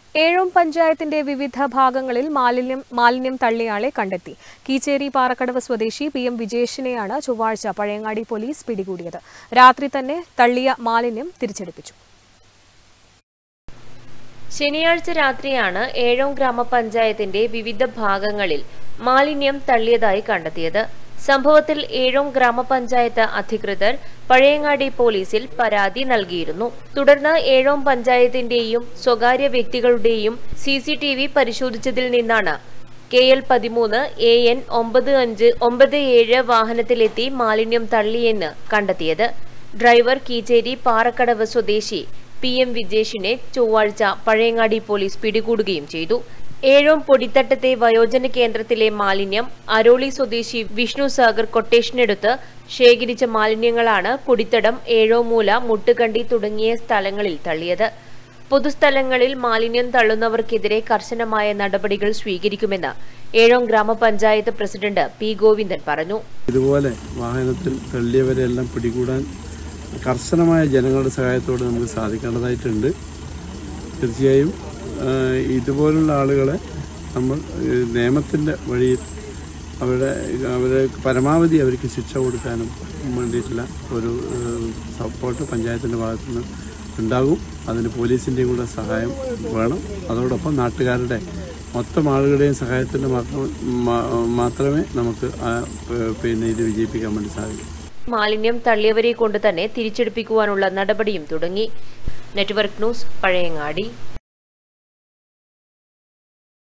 ഏഴോം പഞ്ചായത്തിന്റെ വിവിധ ഭാഗങ്ങളിൽ മാലിന്യം മാലിന്യം തള്ളിയാളെ കണ്ടെത്തി കീച്ചേരി പാറക്കടവ് സ്വദേശി പി എം വിജേഷിനെയാണ് ചൊവ്വാഴ്ച പഴയങ്ങാടി പോലീസ് പിടികൂടിയത് രാത്രി തന്നെ തള്ളിയ മാലിന്യം തിരിച്ചെടുപ്പിച്ചു ശനിയാഴ്ച രാത്രിയാണ് ഏഴോം ഗ്രാമപഞ്ചായത്തിന്റെ വിവിധ ഭാഗങ്ങളിൽ മാലിന്യം തള്ളിയതായി കണ്ടെത്തിയത് സംഭവത്തിൽ ഏഴോം ഗ്രാമപഞ്ചായത്ത് അധികൃതർ പഴയങ്ങാടി പോലീസിൽ പരാതി നൽകിയിരുന്നു തുടർന്ന് ഏഴോം പഞ്ചായത്തിന്റെയും സ്വകാര്യ വ്യക്തികളുടെയും സി സി ടി വി പരിശോധിച്ചതിൽ നിന്നാണ് കെ എൽ പതിമൂന്ന് എ എൻ ഒമ്പത് അഞ്ച് ഒമ്പത് ഏഴ് വാഹനത്തിലെത്തി മാലിന്യം തള്ളിയെന്ന് കണ്ടെത്തിയത് ഡ്രൈവർ കീച്ചേരി പാറക്കടവ് സ്വദേശി പി എം വിജേഷിനെ ചൊവ്വാഴ്ച പഴയങ്ങാടി പോലീസ് പിടികൂടുകയും ചെയ്തു ഏഴോം പൊടിത്തട്ടത്തെ വയോജന കേന്ദ്രത്തിലെ മാലിന്യം അരോളി സ്വദേശി വിഷ്ണു സാഗർ കൊട്ടേഷനെടുത്ത് ശേഖരിച്ച മാലിന്യങ്ങളാണ് പൊടിത്തടം ഏഴോമൂല മുട്ടുകണ്ടി തുടങ്ങിയ സ്ഥലങ്ങളിൽ തള്ളിയത് പൊതുസ്ഥലങ്ങളിൽ മാലിന്യം തള്ളുന്നവർക്കെതിരെ കർശനമായ നടപടികൾ സ്വീകരിക്കുമെന്ന് ഏഴോം ഗ്രാമപഞ്ചായത്ത് പ്രസിഡന്റ് പി ഗോവിന്ദൻ പറഞ്ഞു ഇതുപോലെ വാഹനത്തിൽ തള്ളിയവരെല്ലാം പിടികൂടാൻ കർശനമായ ജനങ്ങളുടെ സഹായത്തോടെ നമുക്ക് സാധിക്കേണ്ടതായിട്ടുണ്ട് തീർച്ചയായും ആ, ഇതുപോലുള്ള ആളുകളെ നമ്മൾ നിയമത്തിൻ്റെ വഴിയിൽ അവരുടെ അവരെ പരമാവധി അവർക്ക് ശിക്ഷ കൊടുക്കാനും വേണ്ടിയിട്ടുള്ള ഒരു സപ്പോർട്ട് പഞ്ചായത്തിൻ്റെ ഭാഗത്തു നിന്ന് ഉണ്ടാകും അതിന് പോലീസിൻ്റെയും കൂടെ സഹായം വേണം അതോടൊപ്പം നാട്ടുകാരുടെ മൊത്തം ആളുകളുടെയും സഹായത്തിൻ്റെ മാത്രം മാ- മാത്രമേ നമുക്ക് ആ, പ- പിന്നെ ഇത് വിജയിപ്പിക്കാൻ വേണ്ടി സാധിക്കൂ മാലിന്യം തള്ളിയവരെ കൊണ്ട് തന്നെ തിരിച്ചെടുപ്പിക്കുവാനുള്ള നടപടിയും തുടങ്ങി നെറ്റ്വർക്ക് ന്യൂസ് പഴയങ്ങാടി